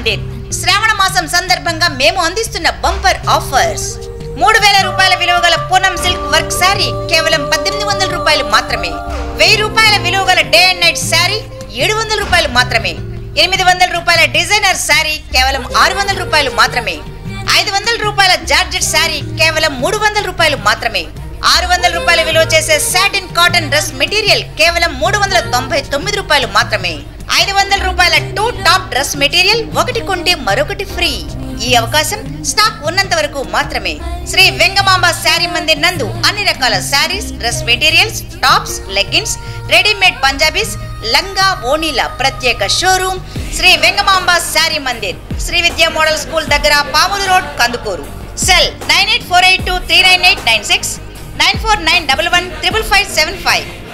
మందిర్ శ్రావణ మాసం సందర్భంగా మేము అందిస్తున్న బంపర్ ఆఫర్స్ మూడు వేల రూపాయల విలువ గల పూనం సిల్క్ వర్క్ శారీ కేవలం పద్దెనిమిది వందల రూపాయలు మాత్రమే వెయ్యి రూపాయల విలువ గల డే అండ్ నైట్ శారీ ఏడు వందల రూపాయలు మాత్రమే ఎనిమిది వందల రూపాయల డిజైనర్ శారీ కేవలం ఆరు వందల రూపాయలు మాత్రమే ఐదు వందల రూపాయల జార్జెట్ శారీ కేవలం మూడు వందల రూపాయలు మాత్రమే ఆరు వందల రూపాయల విలువ చేసే సాటిన్ కాటన్ డ్రెస్ మెటీరియల్ కేవలం మూడు వందల తొంభై తొమ్మిది రూపాయలు మాత్రమే ఐదు వందల రూపాయల టూ టాప్ డ్రెస్ మెటీరియల్ ఒకటి కొంటే మరొకటి ఫ్రీ ఈ అవకాశం స్టాక్ ఉన్నంత వరకు మాత్రమే శ్రీ వెంగమాంబ శారీ మందిర్ నందు అన్ని రకాల sarees dress materials tops leggings readymade Punjabis లంగా ఓణీల ప్రత్యేక showroom Shri Vengamamba saree Mandir Shri Vidya model school దగ్గర Pamulu road Kandukur cell nine eight four eight two three nine eight nine six nine four nine double one triple five seven five